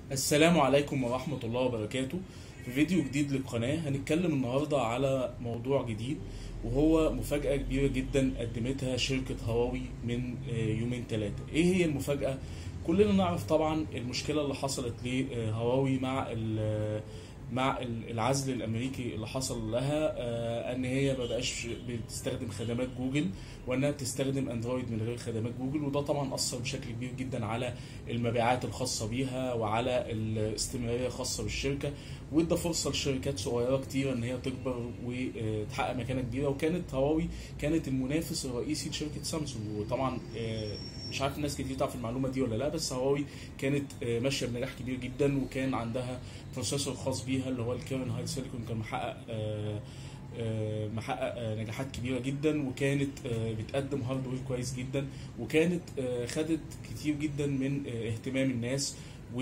السلام عليكم ورحمة الله وبركاته في فيديو جديد للقناة هنتكلم النهاردة على موضوع جديد وهو مفاجأة كبيرة جدا قدمتها شركة هواوي من آه، يومين ثلاثة ايه هي المفاجأة؟ كلنا نعرف طبعا المشكلة اللي حصلت لهواوي مع ال- مع ال- العزل الامريكي اللي حصل لها آه، ان هي ما بقاش بتستخدم خدمات جوجل وانها بتستخدم اندرويد من غير خدمات جوجل وده طبعا اثر بشكل كبير جدا على المبيعات الخاصه بيها وعلى الاستمراريه الخاصه بالشركه وادى فرصه لشركات صغيره كتيره ان هي تكبر وتحقق مكانه كبيره وكانت هواوي كانت المنافس الرئيسي لشركه سامسونج وطبعا آه، مش عارف الناس كتير تعرف المعلومه دي ولا لا بس هواوي كانت آه، ماشيه بنجاح كبير جدا وكان عندها بروسيسور خاص بيها اللي هو الكيرن هاي سيليكون كان محقق آه، آه، محقق آه، نجاحات كبيره جدا وكانت آه، بتقدم هاردوير كويس جدا وكانت آه، خدت كتير جدا من آه، اهتمام الناس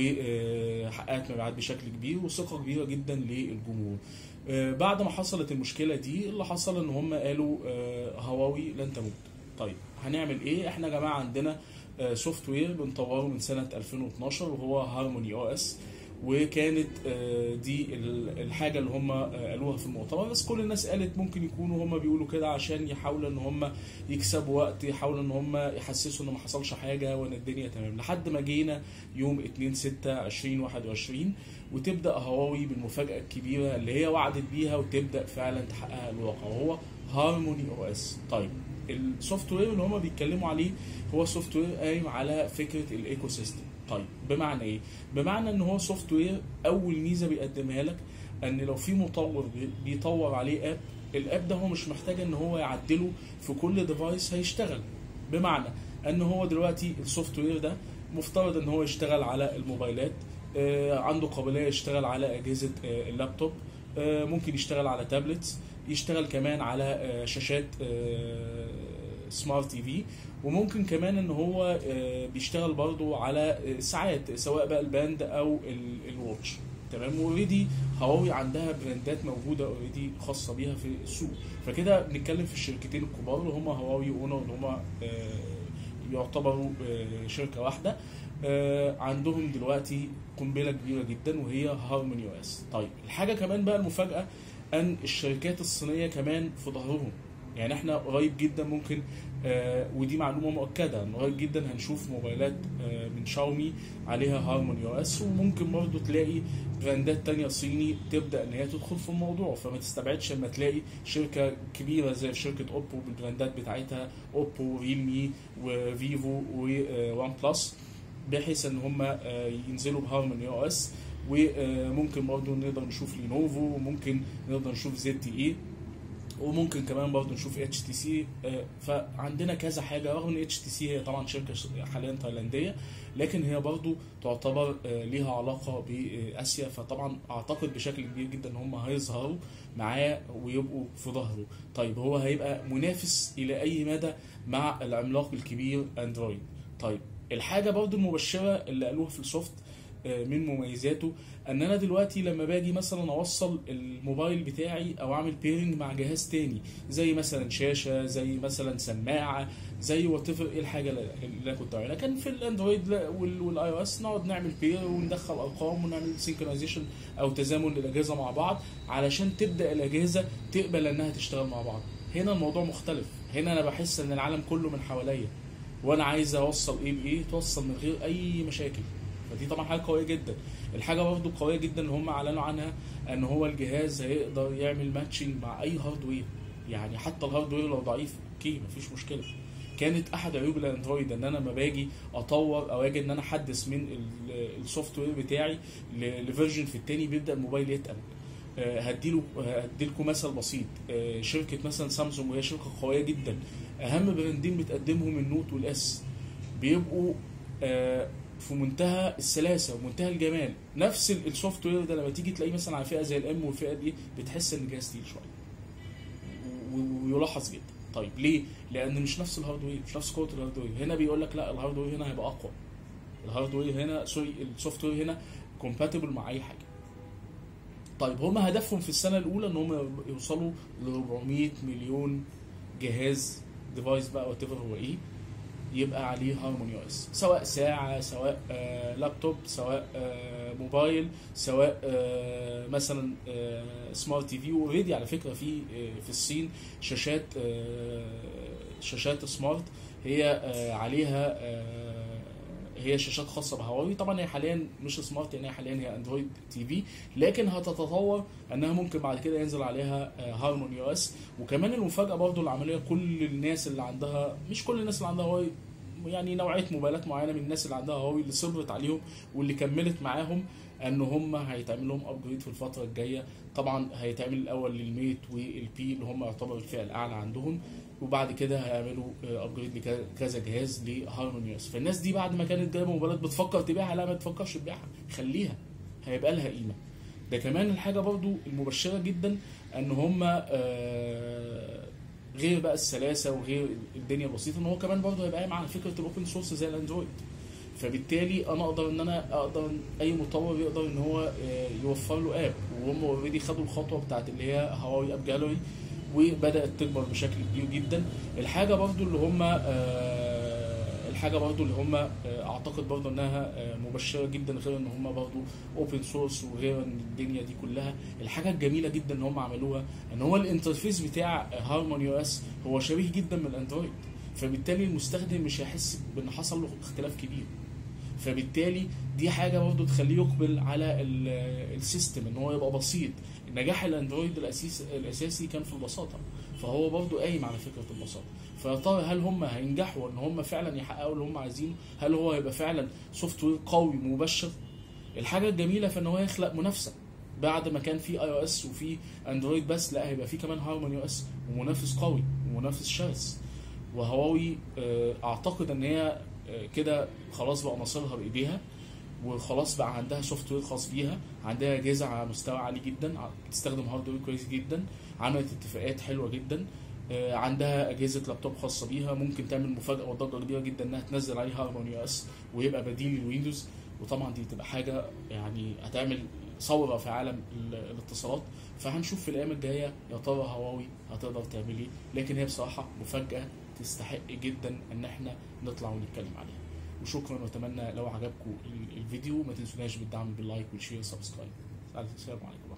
وحققت مبيعات بشكل كبير وثقه كبيره جدا للجمهور آه، بعد ما حصلت المشكله دي اللي حصل ان هم قالوا آه، هواوي لن تموت طيب هنعمل ايه احنا يا جماعه عندنا سوفت وير بنطوره من سنه 2012 وهو هارموني او اس وكانت آه، دي ال- الحاجه اللي هم آه، قالوها في المؤتمر بس كل الناس قالت ممكن يكونوا هم بيقولوا كده عشان يحاولوا ان هم يكسبوا وقت يحاولوا ان هم يحسسوا ان ما حصلش حاجه وان الدنيا تمام لحد ما جينا يوم 2 6 2021 وتبدا هواوي بالمفاجاه الكبيره اللي هي وعدت بيها وتبدا فعلا تحققها الواقع وهو هارموني او اس طيب السوفت وير اللي هم بيتكلموا عليه هو سوفت وير قايم على فكره الايكو سيستم طيب بمعنى ايه بمعنى ان هو سوفت وير اول ميزه بيقدمها لك ان لو في مطور بي- بيطور عليه اب الاب ده هو مش محتاج ان هو يعدله في كل ديفايس هيشتغل بمعنى ان هو دلوقتي السوفت وير ده مفترض ان هو يشتغل على الموبايلات آه، عنده قابليه يشتغل على اجهزه آه، اللابتوب آه، ممكن يشتغل على تابلتس يشتغل كمان على آه، شاشات آه، سمارت تي في وممكن كمان ان هو آه، بيشتغل برضو على آه، ساعات سواء بقى الباند او ال- الواتش تمام واوريدي هواوي عندها براندات موجوده اوريدي خاصه بيها في السوق فكده بنتكلم في الشركتين الكبار اللي هم هواوي واونر اللي هم يعتبروا آه، شركه واحده آه، عندهم دلوقتي قنبله كبيره جدا وهي هارموني او اس طيب الحاجه كمان بقى المفاجاه ان الشركات الصينيه كمان في ظهرهم يعني احنا قريب جدا ممكن آه ودي معلومه مؤكده ان قريب جدا هنشوف موبايلات آه من شاومي عليها هارموني او اس وممكن برضه تلاقي براندات تانية صيني تبدا ان هي تدخل في الموضوع فما تستبعدش لما تلاقي شركه كبيره زي شركه اوبو بالبراندات بتاعتها اوبو ريلمي وفيفو ووان بلس بحيث ان هم آه، ينزلوا بهارموني او اس وممكن برضه نقدر نشوف لينوفو وممكن نقدر نشوف زد تي اي وممكن كمان برضه نشوف اتش تي سي فعندنا كذا حاجه رغم ان اتش تي سي هي طبعا شركه ش- حاليا تايلانديه لكن هي برضه تعتبر آه، ليها علاقه باسيا فطبعا اعتقد بشكل كبير جدا ان هم هيظهروا معاه ويبقوا في ظهره طيب هو هيبقى منافس الى اي مدى مع العملاق الكبير اندرويد طيب الحاجه برضه المبشره اللي قالوها في السوفت آه، من مميزاته ان انا دلوقتي لما باجي مثلا اوصل الموبايل بتاعي او اعمل بيرنج مع جهاز تاني زي مثلا شاشه زي مثلا سماعه زي وات ايه الحاجه اللي اللي انا كنت عاملها كان في الاندرويد لا- وال- والاي او اس نقعد نعمل بير وندخل ارقام ونعمل سينكرونايزيشن او تزامن للاجهزه مع بعض علشان تبدا الاجهزه تقبل انها تشتغل مع بعض هنا الموضوع مختلف هنا انا بحس ان العالم كله من حواليا وانا عايز اوصل ايه بايه توصل من غير اي مشاكل فدي طبعا حاجه قويه جدا الحاجه برضو قويه جدا اللي هم اعلنوا عنها ان هو الجهاز هيقدر يعمل ماتشنج مع اي هاردوير يعني حتى الهاردوير لو ضعيف اوكي مفيش مشكله كانت احد عيوب الاندرويد ان انا لما باجي اطور او اجي ان انا احدث من ال- السوفت وير بتاعي ل- لفيرجن في التاني بيبدا الموبايل يتقل آه، هديله هديلكم مثل بسيط آه، شركه مثلا سامسونج وهي شركه قويه جدا اهم براندين بتقدمهم النوت والاس بيبقوا آه، في منتهى السلاسه ومنتهى الجمال نفس ال- السوفت وير ده لما تيجي تلاقيه مثلا على فئه زي الام والفئه دي بتحس ان الجهاز تقيل شويه و- ويلاحظ جدا طيب ليه؟ لان مش نفس الهاردوير مش نفس قوه الهاردوير هنا بيقول لك لا الهاردوير هنا هيبقى اقوى الهاردوير هنا سوري السوفت وير هنا كومباتبل مع اي حاجه طيب هم هدفهم في السنه الاولى ان هم يوصلوا ل 400 مليون جهاز ديفايس بقى وات هو ايه يبقى عليه هارموني او اس سواء ساعه سواء آه لابتوب سواء آه موبايل سواء آه مثلا آه سمارت تي في اوريدي على فكره في آه في الصين شاشات آه شاشات سمارت هي آه عليها آه هي شاشات خاصه بهواوي طبعا هي حاليا مش سمارت يعني هي حاليا هي اندرويد تي في لكن هتتطور انها ممكن بعد كده ينزل عليها هارموني او اس وكمان المفاجاه برضو العمليه كل الناس اللي عندها مش كل الناس اللي عندها هواوي يعني نوعيه موبايلات معينه من الناس اللي عندها هواوي اللي صبرت عليهم واللي كملت معاهم ان هم هيتعمل لهم ابجريد في الفتره الجايه طبعا هيتعمل الاول للميت والبي اللي هم يعتبروا الفئه الاعلى عندهم وبعد كده هيعملوا ابجريد لكذا جهاز لهارموني اس فالناس دي بعد ما كانت جايبه موبايلات بتفكر تبيعها لا ما تفكرش تبيعها خليها هيبقى لها قيمه ده كمان الحاجه برضو المبشره جدا ان هم غير بقى السلاسه وغير الدنيا البسيطه ان هو كمان برضه هيبقى قايم على فكره الاوبن سورس زي الاندرويد فبالتالي انا اقدر ان انا اقدر اي مطور يقدر ان هو يوفر له اب وهم اوريدي خدوا الخطوه بتاعت اللي هي هواوي اب جاليري وبدات تكبر بشكل كبير جدا الحاجه برضو اللي هم الحاجه برضو اللي هم اعتقد برضو انها مبشره جدا غير ان هم برضو اوبن سورس وغير ان الدنيا دي كلها الحاجه الجميله جدا ان هم عملوها ان هو الانترفيس بتاع هارموني او اس هو شبيه جدا من الاندرويد فبالتالي المستخدم مش هيحس بان حصل له اختلاف كبير فبالتالي دي حاجه برضه تخليه يقبل على السيستم ان هو يبقى بسيط نجاح الاندرويد الاساسي الاساسي كان في البساطه فهو برضه قايم على فكره البساطه فيا ترى هل هم هينجحوا ان هم فعلا يحققوا اللي هم عايزينه هل هو هيبقى فعلا سوفت وير قوي مبشر الحاجه الجميله في ان هو يخلق منافسه بعد ما كان في اي او اس وفي اندرويد بس لا هيبقى في كمان هارموني او اس ومنافس قوي ومنافس شرس وهواوي اعتقد ان هي كده خلاص بقى مصيرها بايديها وخلاص بقى عندها سوفت وير خاص بيها عندها اجهزه على مستوى عالي جدا بتستخدم هاردوير كويس جدا عملت اتفاقات حلوه جدا عندها اجهزه لابتوب خاصه بيها ممكن تعمل مفاجاه وضجه كبيره جدا انها تنزل عليها هارموني او اس ويبقى بديل للويندوز وطبعا دي تبقى حاجه يعني هتعمل ثوره في عالم الاتصالات فهنشوف في الايام الجايه يا ترى هواوي هتقدر تعمل ايه لكن هي بصراحه مفاجاه تستحق جدا ان احنا نطلع ونتكلم عليها وشكرا واتمنى لو عجبكم الفيديو ما تنسوناش بالدعم باللايك والشير والسبسكرايب السلام عليكم